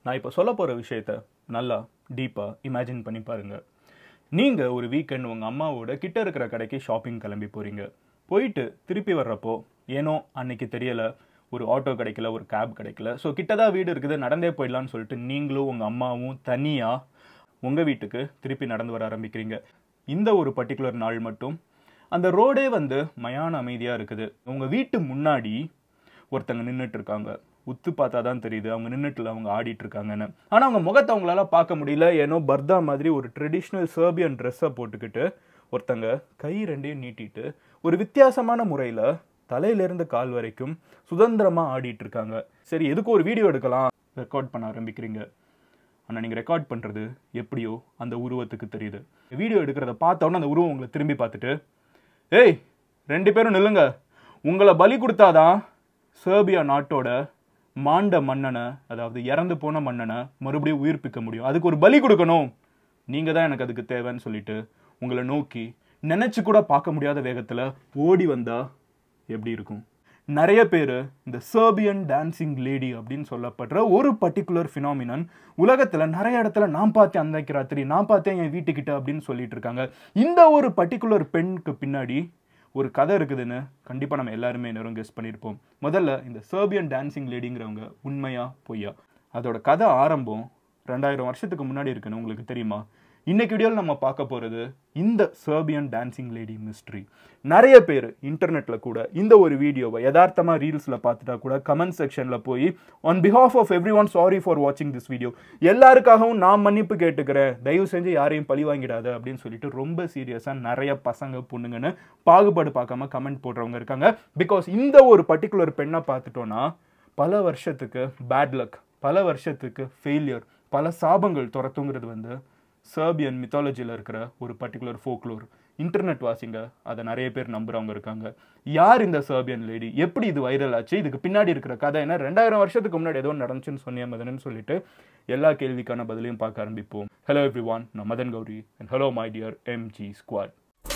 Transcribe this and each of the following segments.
நான் இப்போ சொல்ல போகிற விஷயத்த நல்லா டீப்பாக இமேஜின் பண்ணி பாருங்கள் நீங்கள் ஒரு வீக்கெண்ட் உங்கள் அம்மாவோட கிட்ட இருக்கிற கடைக்கு ஷாப்பிங் கிளம்பி போகிறீங்க போயிட்டு திருப்பி வர்றப்போ ஏனோ அன்னைக்கு தெரியலை ஒரு ஆட்டோ கிடைக்கல ஒரு கேப் கிடைக்கல ஸோ கிட்டதான் வீடு இருக்குது நடந்தே போயிடலான்னு சொல்லிட்டு நீங்களும் உங்கள் அம்மாவும் தனியாக உங்கள் வீட்டுக்கு திருப்பி நடந்து வர ஆரம்பிக்கிறீங்க இந்த ஒரு பர்டிகுலர் நாள் மட்டும் அந்த ரோடே வந்து மயான அமைதியாக இருக்குது உங்கள் வீட்டு முன்னாடி ஒருத்தங்க நின்றுட்டு இருக்காங்க உத்து பார்த்தா தான் தெரியுது அவங்க நின்றுட்டுல அவங்க ஆடிட்டு இருக்காங்கன்னு ஆனால் அவங்க முகத்தை அவங்களால பார்க்க முடியல ஏனோ பர்தா மாதிரி ஒரு ட்ரெடிஷ்னல் சர்பியன் ட்ரெஸ்ஸை போட்டுக்கிட்டு ஒருத்தங்க கை ரெண்டையும் நீட்டிட்டு ஒரு வித்தியாசமான முறையில் தலையிலிருந்து கால் வரைக்கும் சுதந்திரமாக ஆடிட்டு இருக்காங்க சரி எதுக்கு ஒரு வீடியோ எடுக்கலாம் ரெக்கார்ட் பண்ண ஆரம்பிக்கிறீங்க ஆனால் நீங்கள் ரெக்கார்ட் பண்ணுறது எப்படியோ அந்த உருவத்துக்கு தெரியுது வீடியோ எடுக்கிறத பார்த்தோன்னே அந்த உருவம் உங்களை திரும்பி பார்த்துட்டு ஏய் ரெண்டு பேரும் நில்லுங்க உங்களை பலி கொடுத்தாதான் சேர்பியா நாட்டோட மாண்ட மன்னனை அதாவது இறந்து போன மன்னனை மறுபடியும் உயிர்ப்பிக்க முடியும் அதுக்கு ஒரு பலி கொடுக்கணும் நீங்கள் தான் எனக்கு அதுக்கு தேவைன்னு சொல்லிட்டு உங்களை நோக்கி நினைச்சு கூட பார்க்க முடியாத வேகத்தில் ஓடி வந்தா எப்படி இருக்கும் நிறைய பேர் இந்த சர்பியன் டான்சிங் லேடி அப்படின்னு சொல்லப்படுற ஒரு பர்டிகுலர் ஃபினாமினன் உலகத்தில் நிறைய இடத்துல நான் பார்த்தேன் அன்னைக்கு ராத்திரி நான் பார்த்தேன் என் வீட்டுக்கிட்ட அப்படின்னு சொல்லிட்டு இருக்காங்க இந்த ஒரு பர்டிகுலர் பெண்ணுக்கு பின்னாடி ஒரு கதை இருக்குதுன்னு கண்டிப்பாக நம்ம எல்லாருமே நேரம் கெஸ் பண்ணியிருப்போம் முதல்ல இந்த சர்பியன் டான்சிங் லேடிங்கிறவங்க உண்மையா பொய்யா அதோட கதை ஆரம்பம் ரெண்டாயிரம் வருஷத்துக்கு முன்னாடி இருக்குன்னு உங்களுக்கு தெரியுமா இன்னைக்கு வீடியோவில் நம்ம பார்க்க போகிறது இந்த சர்பியன் டான்சிங் லேடி மிஸ்ட்ரி நிறைய பேர் இன்டர்நெட்டில் கூட இந்த ஒரு வீடியோவை யதார்த்தமாக ரீல்ஸில் பார்த்துட்டா கூட கமெண்ட் செக்ஷனில் போய் on behalf of everyone sorry for வாட்சிங் திஸ் வீடியோ எல்லாருக்காகவும் நான் மன்னிப்பு கேட்டுக்கிறேன் தயவு செஞ்சு யாரையும் பழி வாங்கிடாத அப்படின்னு சொல்லிட்டு ரொம்ப சீரியஸாக நிறைய பசங்க பொண்ணுங்கன்னு பாகுபாடு பார்க்காம கமெண்ட் போடுறவங்க இருக்காங்க பிகாஸ் இந்த ஒரு பர்டிகுலர் பெண்ணை பார்த்துட்டோன்னா பல வருஷத்துக்கு பேட் லக் பல வருஷத்துக்கு ஃபெயிலியர் பல சாபங்கள் துரத்துங்கிறது வந்து சர்பியன் மித்தாலஜியில் இருக்கிற ஒரு பர்டிகுலர் ஃபோக்லோர் இன்டர்நெட் வாசிங்க அதை நிறைய பேர் நம்புறவங்க இருக்காங்க யார் இந்த சர்பியன் லேடி எப்படி இது வைரல் ஆச்சு இதுக்கு பின்னாடி இருக்கிற கதை என்ன ரெண்டாயிரம் வருஷத்துக்கு முன்னாடி ஏதோ நடந்துச்சுன்னு சொன்னியா மதனன்னு சொல்லிட்டு எல்லா கேள்விக்கான பதிலையும் பார்க்க ஆரம்பிப்போம் ஹலோ எவ்ரி ஒன் நான் Madan Gowri and hello my dear MG squad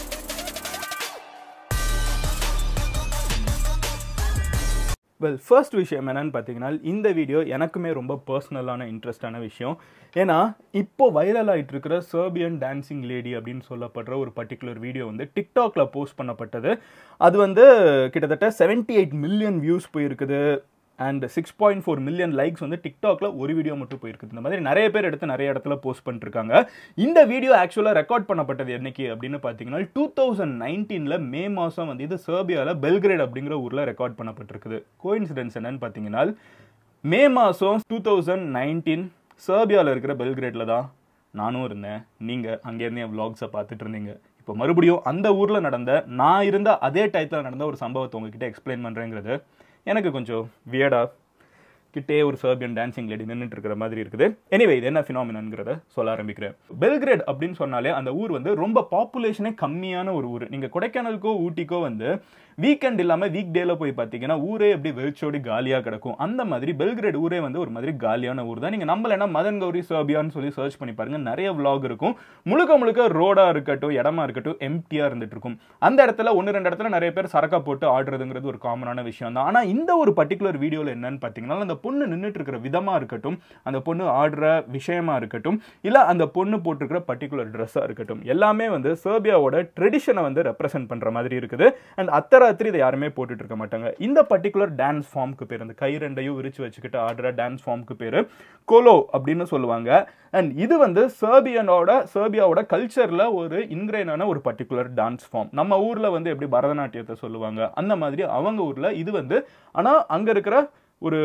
well first விஷயம் என்னன்னு பார்த்தீங்கன்னா இந்த வீடியோ எனக்குமே ரொம்ப பர்சனலான இன்ட்ரெஸ்டான விஷயம் ஏன்னா இப்போ வைரல் ஆகிட்டு இருக்கிற சர்பியன் டான்சிங் லேடி அப்படின்னு சொல்லப்படுற ஒரு பர்டிகுலர் வீடியோ வந்து டிக்டாக்ல போஸ்ட் பண்ணப்பட்டது அது வந்து கிட்டத்தட்ட செவன்டி எயிட் மில்லியன் வியூஸ் போயிருக்குது and six point four million likes வந்து டிக்டாக்ல ஒரு வீடியோ மட்டும் போயிருக்குது இந்த மாதிரி நிறைய பேர் எடுத்து நிறைய இடத்துல போஸ்ட் பண்ணிருக்காங்க இந்த வீடியோ ஆக்சுவலாக ரெக்கார்ட் பண்ணப்பட்டது என்னைக்கு அப்படின்னு பார்த்தீங்கன்னா டூ தௌசண்ட் நைன்டீனில் மே மாதம் வந்து இது சர்பியாவில் பெல்கிரேட் அப்படிங்கிற ஊரில் ரெக்கார்ட் பண்ணப்பட்டிருக்குது கோயின்சிடென்ஸ் என்னன்னு பார்த்தீங்கன்னா மே மாதம் டூ தௌசண்ட் நைன்டீன் சர்பியாவில் இருக்கிற பெல்கிரேட்டில் தான் நானும் இருந்தேன் நீங்கள் அங்கேருந்து என் விளாக்ஸை பார்த்துட்டு இருந்தீங்க இப்போ மறுபடியும் அந்த ஊரில் நடந்த நான் இருந்த அதே டயத்தில் நடந்த ஒரு சம்பவத்தை உங்ககிட்ட எக்ஸ்பிளைன் பண்ணுறேங்கிறது எனக்கு கொஞ்சம் வியர்டா கிட்டே ஒரு சர்பியன் டான்சிங் லேடி நின்றுட்டு இருக்கிற மாதிரி இருக்குது எனிவே இது என்ன ஃபினாமினங்கிறத சொல்ல ஆரம்பிக்கிறேன் பெல்கிரேட் அப்படின்னு சொன்னாலே அந்த ஊர் வந்து ரொம்ப பாப்புலேஷனே கம்மியான ஒரு ஊர் நீங்கள் கொடைக்கானலுக்கோ ஊட்டிக்கோ வந்து வீக்கெண்ட் இல்லாமல் வீக் டேல போய் பார்த்தீங்கன்னா ஊரே எப்படி வெளிச்சோடி காலியாக கிடக்கும் அந்த மாதிரி பெல்கிரேட் ஊரே வந்து ஒரு மாதிரி காலியான ஊர் தான் நீங்கள் நம்மள என்ன மதன் கௌரி சர்பியான்னு சொல்லி சர்ச் பண்ணி பாருங்க நிறைய vlog இருக்கும் முழுக்க முழுக்க ரோடா இருக்கட்டும் இடமா இருக்கட்டும் எம்டியா இருந்துட்டு இருக்கும் அந்த இடத்துல ஒன்று ரெண்டு இடத்துல நிறைய பேர் சரக்கா போட்டு ஆடுறதுங்கிறது ஒரு காமனான விஷயம் தான் ஆனால் இந்த ஒரு பர்டிகுலர் வீடியோவில் என்னன்னு பார்த்தீங்கன்னா அந்த பொண்ணு நின்றுட்டு இருக்கிற விதமா இருக்கட்டும் அந்த பொண்ணு ஆடுற விஷயமா இருக்கட்டும் இல்லை அந்த பொண்ணு போட்டிருக்கிற பர்டிகுலர் ட்ரெஸ்ஸாக இருக்கட்டும் எல்லாமே வந்து சர்பியாவோட ட்ரெடிஷனை வந்து ரெப்ரசென்ட் பண்ணுற மாதிரி இருக்குது அண்ட் அத்தராத்திரி இதை யாருமே போட்டுட்டு இருக்க மாட்டாங்க இந்த பர்டிகுலர் டான்ஸ் ஃபார்முக்கு பேர் அந்த கை ரெண்டையும் விரிச்சு வச்சுக்கிட்டு ஆடுற டான்ஸ் ஃபார்முக்கு பேர் கோலோ அப்படின்னு சொல்லுவாங்க அண்ட் இது வந்து சர்பியனோட சர்பியாவோட கல்ச்சரில் ஒரு இன்கிரைனான ஒரு பர்டிகுலர் டான்ஸ் ஃபார்ம் நம்ம ஊரில் வந்து எப்படி பரதநாட்டியத்தை சொல்லுவாங்க அந்த மாதிரி அவங்க ஊரில் இது வந்து ஆனால் அங்கே இருக்கிற ஒரு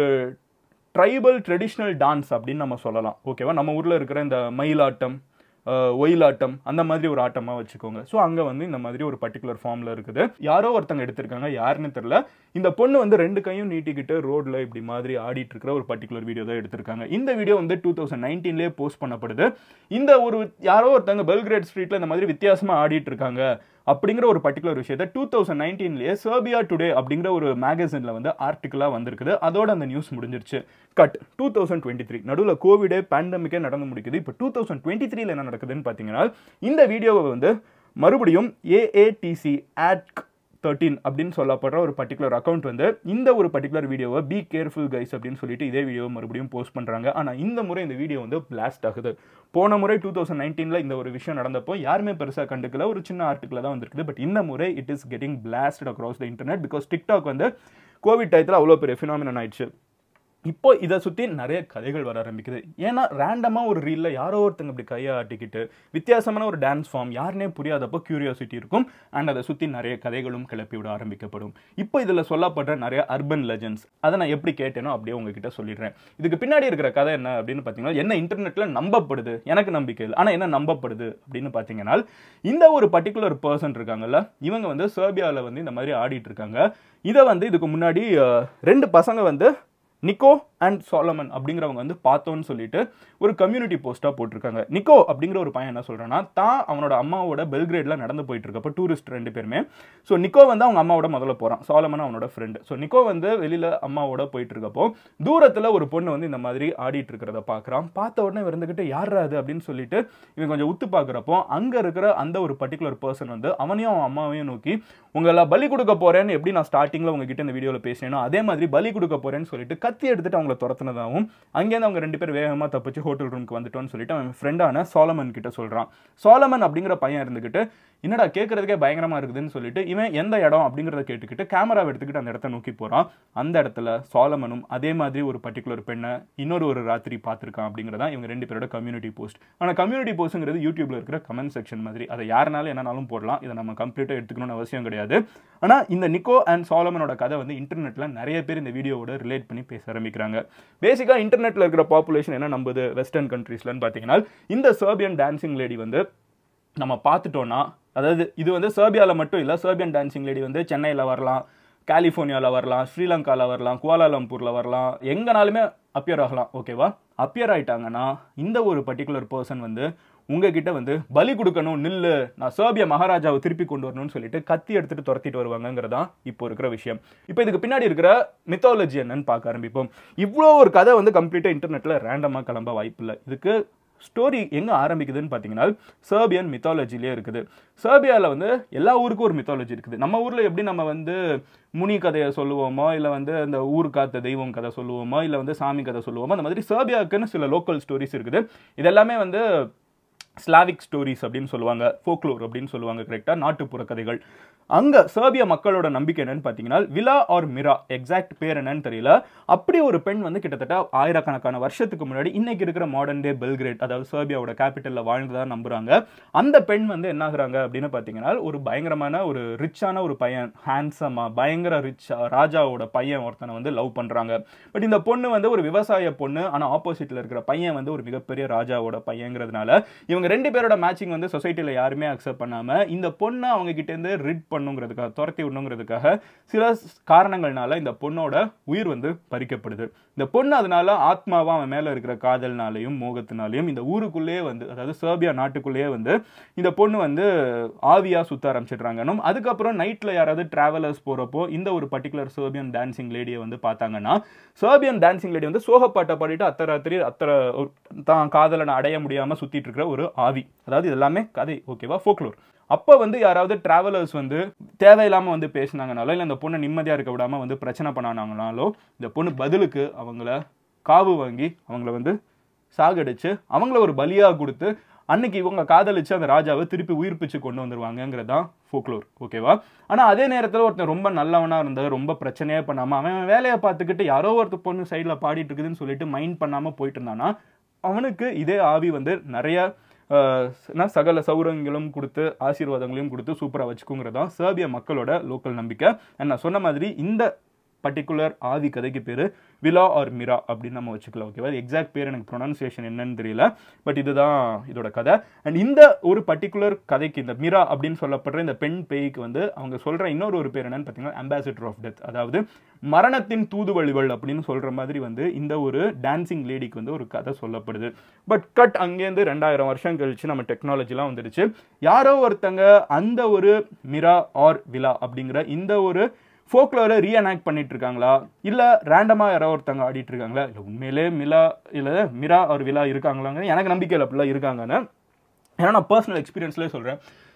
ட்ரைபல் ட்ரெடிஷ்னல் டான்ஸ் அப்படின்னு நம்ம சொல்லலாம் ஓகேவா நம்ம ஊரில் இருக்கிற இந்த மயிலாட்டம் அஹ், ஒயிலாட்டம் அந்த மாதிரி ஒரு ஆட்டமாக வச்சுக்கோங்க ஸோ அங்கே வந்து இந்த மாதிரி ஒரு பர்டிகுலர் ஃபார்மில் இருக்குது யாரோ ஒருத்தங்க எடுத்திருக்காங்க யாருன்னு தெரில இந்த பொண்ணு வந்து ரெண்டு கையும் நீட்டிக்கிட்டு ரோட்ல இப்படி மாதிரி ஆடிட்டு இருக்கிற ஒரு பர்டிகுலர் வீடியோ தான் எடுத்திருக்காங்க இந்த வீடியோ வந்து டூ தௌசண்ட் நைன்டீன்லேயே போஸ்ட் பண்ணப்படுது இந்த ஒரு யாரோ ஒருத்தங்க பெல்கிரேட் ஸ்ட்ரீட்ல இந்த மாதிரி வித்தியாசமாக ஆடிட்டு இருக்காங்க அப்படிங்கிற ஒரு பர்டிகுலர் விஷயத்தை டூ தௌசண்ட் நைன்டீன்லேயே சர்பியா டுடே அப்படிங்கிற ஒரு மேகசினில் வந்து ஆர்டிக்கலாக வந்திருக்குது அதோட அந்த நியூஸ் முடிஞ்சிருச்சு cut two thousand twenty three நடுவில் கோவிடே பேண்டமிக்கே நடந்து முடிக்குது இப்போ டூ தௌசண்ட் டுவெண்ட்டி த்ரீல என்ன நடக்குதுன்னு பார்த்தீங்கன்னா இந்த வீடியோவை வந்து மறுபடியும் ஏஏடிசி ஆட் தேர்ட்டீன் அப்படின்னு சொல்லப்படுற ஒரு பர்டிகுலர் அக்கௌண்ட் வந்து இந்த ஒரு பர்டிகுலர் வீடியோவை பி கேர்ஃபுல் கைஸ் அப்படின்னு சொல்லிட்டு இதே வீடியோ மறுபடியும் போஸ்ட் பண்ணுறாங்க ஆனால் இந்த முறை இந்த வீடியோ வந்து பிளாஸ்ட் ஆகுது போன முறை டூ தௌசண்ட் நைன்டீனில் இந்த ஒரு விஷயம் நடந்தப்போ யாருமே பெருசாக கண்டுக்கல ஒரு சின்ன ஆர்டிக்கல தான் வந்திருக்குது பட் இந்த முறை it is getting blast across the internet because TikTok வந்து கோவிட் டயத்தில் அவ்வளோ பெரிய ஃபினாமினன் ஆயிடுச்சு இப்போ இதை சுற்றி நிறைய கதைகள் வர ஆரம்பிக்குது ஏன்னா ரேண்டமாக ஒரு ரீலில் யாரோ ஒருத்தங்க இப்படி கையை ஆட்டிக்கிட்டு வித்தியாசமான ஒரு டான்ஸ் ஃபார்ம் யாருனே புரியாதப்போ கியூரியாசிட்டி இருக்கும் அண்ட் அதை சுற்றி நிறைய கதைகளும் கிளப்பி விட ஆரம்பிக்கப்படும் இப்போ இதில் சொல்லப்படுற நிறைய அர்பன் லெஜண்ட்ஸ் அதை நான் எப்படி கேட்டேனோ அப்படியே உங்ககிட்ட சொல்லிடுறேன் இதுக்கு பின்னாடி இருக்கிற கதை என்ன அப்படின்னு பார்த்தீங்கன்னா என்ன இன்டர்நெட்டில் நம்பப்படுது எனக்கு நம்பிக்கை இல்லை ஆனால் என்ன நம்பப்படுது அப்படின்னு பார்த்தீங்கன்னா இந்த ஒரு பர்டிகுலர் பர்சன் இருக்காங்கல்ல இவங்க வந்து சர்பியாவில் வந்து இந்த மாதிரி ஆடிட்டு இருக்காங்க இதை வந்து இதுக்கு முன்னாடி அஹ், ரெண்டு பசங்க வந்து நிக்கோ அண்ட் சோலமன் அப்படிங்கிறவங்க வந்து பார்த்தோன்னு சொல்லிட்டு ஒரு கம்யூனிட்டி போஸ்ட்டாக போட்டிருக்காங்க நிக்கோ அப்படிங்கிற ஒரு பையன் என்ன சொல்கிறான்னா தான் அவனோட அம்மாவோட பெல்கிரேடில் நடந்து போயிட்டு இருக்கப்போ டூரிஸ்ட் ரெண்டு பேருமே ஸோ நிக்கோ வந்து அவங்க அம்மாவோட முதல்ல போகிறான் சோலமன் அவனோட ஃப்ரெண்டு ஸோ நிக்கோ வந்து வெளியில் அம்மாவோட போயிட்டு இருக்கப்போ தூரத்தில் ஒரு பொண்ணு வந்து இந்த மாதிரி ஆடிட்டு இருக்கிறத பார்க்குறான் பார்த்த உடனே இவர் இருந்துக்கிட்டு யாரா அது அப்படின்னு சொல்லிட்டு இவன் கொஞ்சம் உத்து பார்க்குறப்போ அங்கே இருக்கிற அந்த ஒரு பர்டிகுலர் பர்சன் வந்து அவனையும் அவன் அம்மாவையும் நோக்கி உங்களை பலி கொடுக்க போறேன்னு எப்படி நான் ஸ்டார்டிங்கில் உங்ககிட்ட இந்த வீடியோவில் பேசினேனோ அதே மாதிரி பலி கொடுக்க போறேன்னு சொல்லிட்டு கத்தி எடுத்துட்டு அவங்கள துரத்துனதாகவும் அங்கேருந்து அவங்க ரெண்டு பேர் வேகமாக தப்பிச்சு ஹோட்டல் ரூமுக்கு வந்துட்டோன்னு சொல்லிட்டு அவன் ஃப்ரெண்டான சோலமன் கிட்ட சொல்கிறான் சோலமன் அப்படிங்கிற பையன் இருந்துக்கிட்டு என்னடா கேட்கறதுக்கே பயங்கரமா இருக்குதுன்னு சொல்லிட்டு இவன் எந்த இடம் அப்படிங்கிறத கேட்டுக்கிட்டு கேமராவை எடுத்துக்கிட்டு அந்த இடத்த நோக்கி போறான் அந்த இடத்துல சோலமனும் அதே மாதிரி ஒரு பர்டிகுலர் பெண்ணை இன்னொரு ஒரு ராத்திரி பார்த்துருக்கான் அப்படிங்கிறதா இவங்க ரெண்டு பேரோட கம்யூனிட்டி போஸ்ட் ஆனால் கம்யூனிட்டி போஸ்ட்ங்கிறது யூடியூப்ல இருக்கிற கமெண்ட் செக்ஷன் மாதிரி அதை யாருனாலும் என்னனாலும் போடலாம் இதை நம்ம கம்ப்ளீட்டாக எடுத்துக்கணும்னு அவசியம் கிடையாது ஆனால் இந்த நிக்கோ அண்ட் சோலமனோட கதை வந்து இன்டர்நெட்டில் நிறைய பேர் இந்த வீடியோவோட ரிலேட் பண்ணி பேச ஆரம்பிக்கிறாங்க பேசிக்காக இன்டர்நெட்டில் இருக்கிற பாப்புலேஷன் என்ன நம்புது வெஸ்டர்ன் கண்ட்ரீஸ்லன்னு பார்த்தீங்கன்னா இந்த சர்பியன் டான்சிங் லேடி வந்து நம்ம பார்த்துட்டோன்னா அதாவது இது வந்து சர்பியாவில் மட்டும் இல்லை சர்பியன் டான்சிங் லேடி வந்து சென்னையில் வரலாம் கலிஃபோர்னியாவில் வரலாம் ஸ்ரீலங்காவில் வரலாம் குவாலாலம்பூரில் வரலாம் எங்கனாலுமே அப்பியர் ஆகலாம் ஓகேவா அப்பியர் ஆயிட்டாங்கன்னா இந்த ஒரு பர்டிகுலர் பர்சன் வந்து உங்ககிட்ட வந்து பலி கொடுக்கணும் நில்லு நான் சர்பிய மகாராஜாவை திருப்பி கொண்டு வரணும்னு சொல்லிட்டு கத்தி எடுத்துட்டு துரத்திட்டு வருவாங்கங்கிறதான் இப்போ இருக்கிற விஷயம் இப்போ இதுக்கு பின்னாடி இருக்கிற மித்தாலஜி என்னன்னு பார்க்க ஆரம்பிப்போம் இவ்வளோ ஒரு கதை வந்து கம்ப்ளீட்டாக இன்டர்நெட்டில் ரேண்டமாக கிளம்ப வாய்ப்பில்லை இதுக்கு ஸ்டோரி எங்கே ஆரம்பிக்குதுன்னு பார்த்தீங்கன்னா சர்பியன் மித்தாலஜிலே இருக்குது சர்பியாவில் வந்து எல்லா ஊருக்கும் ஒரு மித்தாலஜி இருக்குது நம்ம ஊரில் எப்படி நம்ம வந்து முனி கதையை சொல்லுவோமோ இல்லை வந்து அந்த ஊர் காத்த தெய்வம் கதை சொல்லுவோமோ இல்லை வந்து சாமி கதை சொல்லுவோமோ அந்த மாதிரி சர்பியாவுக்குன்னு சில லோக்கல் ஸ்டோரிஸ் இருக்குது இதெல்லாமே வந்து ஸ்லாவிக் ஸ்டோரிஸ் அப்படின்னு சொல்லுவாங்க ஃபோக்லோர் அப்படின்னு சொல்லுவாங்க கரெக்டாக நாட்டுப்புற கதைகள் அங்கே சர்பிய மக்களோட நம்பிக்கை என்னன்னு பார்த்தீங்கன்னா விலா ஆர் மிரா எக்ஸாக்ட் பேர் என்னன்னு தெரியல அப்படி ஒரு பெண் வந்து கிட்டத்தட்ட ஆயிரக்கணக்கான வருஷத்துக்கு முன்னாடி இன்னைக்கு இருக்கிற மாடர்ன் டே பெல்கிரேட் அதாவது சர்பியாவோட கேபிட்டலில் வாழ்ந்ததா நம்புறாங்க அந்த பெண் வந்து என்ன ஆகுறாங்க அப்படின்னு பார்த்தீங்கன்னா ஒரு பயங்கரமான ஒரு ரிச்சான ஒரு பையன் ஹேண்ட்ஸமாக பயங்கர ரிச் ராஜாவோட பையன் ஒருத்தனை வந்து லவ் பண்ணுறாங்க பட் இந்த பொண்ணு வந்து ஒரு விவசாய பொண்ணு ஆனால் ஆப்போசிட்டில் இருக்கிற பையன் வந்து ஒரு மிகப்பெரிய ராஜாவோட பையங்கிறதுனால இவங்க ரெண்டு பேரோட மேட்சிங் வந்து சொசைட்டியில் யாருமே அக்செப்ட் பண்ணாமல் இந்த பொண்ணை அவங்க கிட்டேருந்து ரிட் பண்ணுங்கிறதுக்காக துரத்தி விடணுங்கிறதுக்காக சில ஸ்- காரணங்கள்னால இந்த பொண்ணோட உயிர் வந்து பறிக்கப்படுது இந்த பொண்ணு அதனால ஆத்மாவா அவன் மேல இருக்கிற காதல்னாலையும் மோகத்தினாலையும் இந்த ஊருக்குள்ளேயே வந்து அதாவது சர்பியா நாட்டுக்குள்ளேயே வந்து இந்த பொண்ணு வந்து ஆவியா சுத்த ஆரம்பிச்சிடுறாங்கன்னும் அதுக்கப்புறம் நைட்ல யாராவது டிராவலர்ஸ் போறப்போ இந்த ஒரு பர்டிகுலர் சர்பியன் டான்சிங் லேடியை வந்து பார்த்தாங்கன்னா சர்பியன் டான்சிங் லேடி வந்து சோகப்பாட்டை பாடிட்டு அத்தனை ராத்திரி அத்தனை ஒரு- தான் காதலனை அடைய முடியாம சுத்திட்டு இருக்கிற ஒரு ஆவி அதாவது இது எல்லாமே கதை ஓகேவா ஃபோக்லோர் அப்போ வந்து யாராவது டிராவலர்ஸ் வந்து தேவையில்லாமல் வந்து பேசினாங்கனாலோ இல்லை இந்த பொண்ணை நிம்மதியாக இருக்க விடாமல் வந்து பிரச்சனை பண்ணானாங்கனாலோ இந்த பொண்ணு பதிலுக்கு அவங்கள காவு வாங்கி அவங்கள வந்து சாகடிச்சு அவங்கள ஒரு பலியாக கொடுத்து அன்னைக்கு இவங்க காதலிச்சு அந்த ராஜாவை திருப்பி உயிர்ப்பிச்சு கொண்டு வந்துருவாங்கங்கிறது தான் ஃபோக்லோர் ஓகேவா ஆனால் அதே நேரத்தில் ஒருத்தன் ரொம்ப நல்லவனாக இருந்தா ரொம்ப பிரச்சனையே பண்ணாமல் அவன் வேலையை பார்த்துக்கிட்டு யாரோ ஒருத்தர் பொண்ணு சைடில் பாடிட்டு இருக்குதுன்னு சொல்லிட்டு மைண்ட் பண்ணாமல் போயிட்டு இருந்தானா அவனுக்கு இதே ஆவி வந்து நிறைய ஆஹ், என்ன, சகல சௌரங்களும் கொடுத்து ஆசீர்வாதங்களையும் கொடுத்து சூப்பராக வச்சுக்குங்கிறது தான் சர்பிய மக்களோட லோக்கல் நம்பிக்கை And நான் சொன்ன மாதிரி இந்த பர்டிகுலர் ஆதி கதைக்கு பேர் விலா ஆர் மிரா அப்படின்னு நம்ம வச்சுக்கலாம் ஓகேவா எக்ஸாக்ட் பேர் எனக்கு ப்ரொனன்சியேஷன் என்னன்னு தெரியல பட் இதுதான் இதோட கதை அண்ட் இந்த ஒரு பர்டிகுலர் கதைக்கு இந்த மிரா அப்படின்னு சொல்லப்படுற இந்த பெண் பேய்க்கு வந்து அவங்க சொல்ற இன்னொரு ஒரு பேர் என்னன்னு பார்த்தீங்கன்னா அம்பாசிடர் ஆஃப் டெத் அதாவது மரணத்தின் தூதுவழிகள் அப்படின்னு சொல்ற மாதிரி வந்து இந்த ஒரு டான்சிங் லேடிக்கு வந்து ஒரு கதை சொல்லப்படுது பட் கட் அங்கேருந்து ரெண்டாயிரம் வருஷம் கழிச்சு நம்ம டெக்னாலஜிலாம் வந்துடுச்சு யாரோ ஒருத்தங்க அந்த ஒரு மிரா ஆர் விலா அப்படிங்கிற இந்த ஒரு ஃபோக்லோரை ரீஅனாக்ட் பண்ணிட்டு இருக்காங்களா இல்லை ரேண்டமாக யாரோ ஒருத்தங்க ஆடிட்டு இருக்காங்களா இல்லை உண்மையிலே மிலா இல்லை மிரா ஒரு விழா இருக்காங்களாங்க எனக்கு நம்பிக்கை இல்லை அப்படிலாம் இருக்காங்கன்னு ஏன்னா நான் பர்சனல் எக்ஸ்பீரியன்ஸ்லேயே சொல்கிறேன்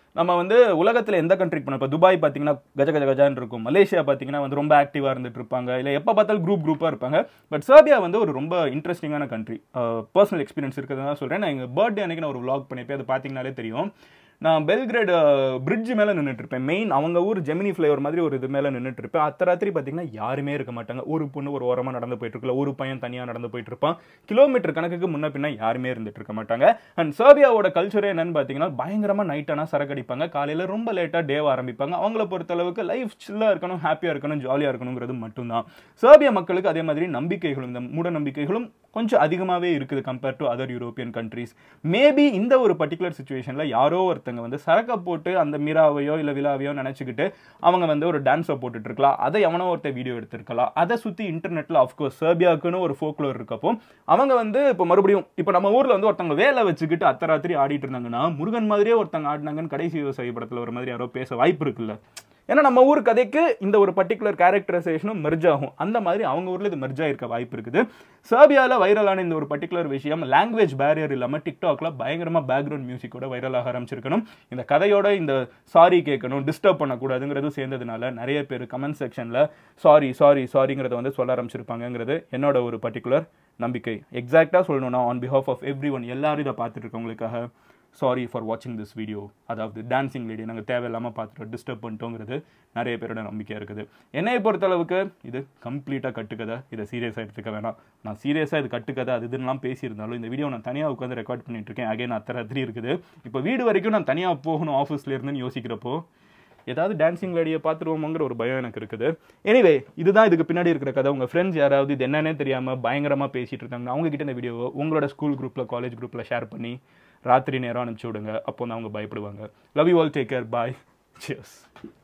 நம்ம வந்து உலகத்தில் எந்த கண்ட்ரிக்கு போனோம் இப்போ துபாய் பார்த்தீங்கன்னா கஜ கஜ கஜான்னு இருக்கும் மலேசியா பார்த்தீங்கன்னா வந்து ரொம்ப ஆக்டிவாக இருந்துட்டு இருப்பாங்க இல்லை எப்போ பார்த்தாலும் குரூப் குரூப்பாக இருப்பாங்க பட் சர்பியா வந்து ஒரு ரொம்ப இன்ட்ரெஸ்டிங்கான கண்ட்ரி பர்சனல் எக்ஸ்பீரியன்ஸ் இருக்கிறதா சொல்கிறேன் நான் எங்கள் பர்த்டே அன்னைக்கு நான் ஒரு vlog பண்ணியிருப்பேன் அது பார்த்தீங்கனாலே தெரியும் நான் பெல்கிரேட் பிரிட்ஜ் மேலே நின்றுட்டு இருப்பேன் மெயின் அவங்க ஊர் ஜெமினி ஃப்ளைவர் மாதிரி ஒரு இது மேலே நின்றுட்டு இருப்பேன் அத்த ராத்திரி பார்த்தீங்கன்னா யாருமே இருக்க மாட்டாங்க ஒரு பொண்ணு ஒரு ஓரமாக நடந்து போயிட்டு இருக்கல ஒரு பையன் தனியாக நடந்து போயிட்டு இருப்பான் கிலோமீட்டர் கணக்குக்கு முன்ன பின்ன யாருமே இருந்துட்டு இருக்க மாட்டாங்க அண்ட் சர்பியாவோட கல்ச்சரே என்னன்னு பார்த்தீங்கன்னா பயங்கரமாக நைட்டானா சரக்கு அடிப்பாங்க காலையில் ரொம்ப லேட்டாக டேவ் ஆரம்பிப்பாங்க அவங்கள பொறுத்த அளவுக்கு லைஃப் சில்லாக இருக்கணும் ஹாப்பியாக இருக்கணும் ஜாலியாக இருக்கணுங்கிறது மட்டும்தான் சர்பியா மக்களுக்கு அதே மாதிரி நம்பிக்கைகளும் இந்த மூட நம்பிக்கைகளும் கொஞ்சம் அதிகமாகவே இருக்குது compare to other European countries maybe இந்த ஒரு பர்டிகுலர் சுச்சுவேஷனில் யாரோ ஒருத்தங்க வந்து சரக்கை போட்டு அந்த மிராவையோ இல்லை விழாவையோ நினச்சிக்கிட்டு அவங்க வந்து ஒரு டான்ஸை போட்டுட்டு இருக்கலாம் அதை எவனோ ஒருத்தர் வீடியோ எடுத்திருக்கலாம் அதை சுற்றி இன்டர்நெட்டில் அஃப்கோர்ஸ் சர்பியாவுக்குன்னு ஒரு ஃபோக்லோர் இருக்கப்போ அவங்க வந்து இப்போ மறுபடியும் இப்போ நம்ம ஊரில் வந்து ஒருத்தவங்க வேலை வச்சுக்கிட்டு அத்தராத்திரி ஆடிட்டு இருந்தாங்கன்னா முருகன் மாதிரியே ஒருத்தங்க ஆடினாங்கன்னு கடைசி விவசாயி படத்தில் ஒரு மாதிரி யாரோ பேச வாய்ப்பு இருக்குல்ல ஏன்னா நம்ம ஊர் கதைக்கு இந்த ஒரு பர்டிகுலர் கேரக்டரைசேஷனும் மெர்ஜ் ஆகும் அந்த மாதிரி அவங்க ஊரில் இது மெர்ஜ் ஆயிருக்க வாய்ப்பு இருக்குது சர்பியாவில் வைரலான இந்த ஒரு பர்டிகுலர் விஷயம் லாங்குவேஜ் பேரியர் இல்லாமல் டிக்டாக்ல பயங்கரமாக பேக்ரவுண்ட் மியூசிக்கோட வைரலாக ஆரம்பிச்சிருக்கணும் இந்த கதையோட இந்த சாரி கேட்கணும் டிஸ்டர்ப் பண்ணக்கூடாதுங்கிறது சேர்ந்ததுனால நிறைய பேர் கமெண்ட் செக்ஷனில் சாரி சாரி சாரிங்கிறத வந்து சொல்ல ஆரம்பிச்சிருப்பாங்கங்கிறது என்னோட ஒரு பர்டிகுலர் நம்பிக்கை எக்ஸாக்டாக சொல்லணும்னா on behalf of everyone எல்லாரும் இதை பார்த்துட்டு இருக்கவங்களுக்காக சாரி ஃபார் வாட்சிங் திஸ் வீடியோ அதாவது டான்சிங் லேடி நாங்கள் தேவையில்லாமல் பார்த்துட்டு டிஸ்டர்ப் பண்ணிட்டோங்கிறது நிறைய பேரோட நம்பிக்கையாக இருக்குது என்னையை பொறுத்தளவுக்கு இது கம்ப்ளீட்டாக கட்டுக்கதை இதை சீரியஸாக எடுத்துக்க வேணாம் நான் சீரியஸாக இது கட்டுக்கதை அது இதுலாம் பேசியிருந்தாலும் இந்த வீடியோ நான் தனியாக உட்காந்து ரெக்கார்ட் பண்ணிட்டு இருக்கேன் அகைன் அத்தனை இருக்குது இப்போ வீடு வரைக்கும் நான் தனியாக போகணும் ஆஃபீஸில் இருந்துன்னு யோசிக்கிறப்போ ஏதாவது டான்சிங் லேடியை பார்த்துருவோமோங்கிற ஒரு பயம் எனக்கு இருக்குது எனிவே இதுதான் இதுக்கு பின்னாடி இருக்கிற கதை உங்கள் ஃப்ரெண்ட்ஸ் யாராவது இது என்னன்னே தெரியாமல் பயங்கரமாக பேசிட்டு இருக்காங்க அவங்க கிட்ட இந்த வீடியோவை உங்களோட ஸ்கூல் குரூப்பில் காலேஜ் குரூப்பில் ஷேர் பண்ணி ராத்திரி நேரம் அனுப்பிச்சி விடுங்க அப்போ வந்து அவங்க பயப்படுவாங்க love you all take care bye cheers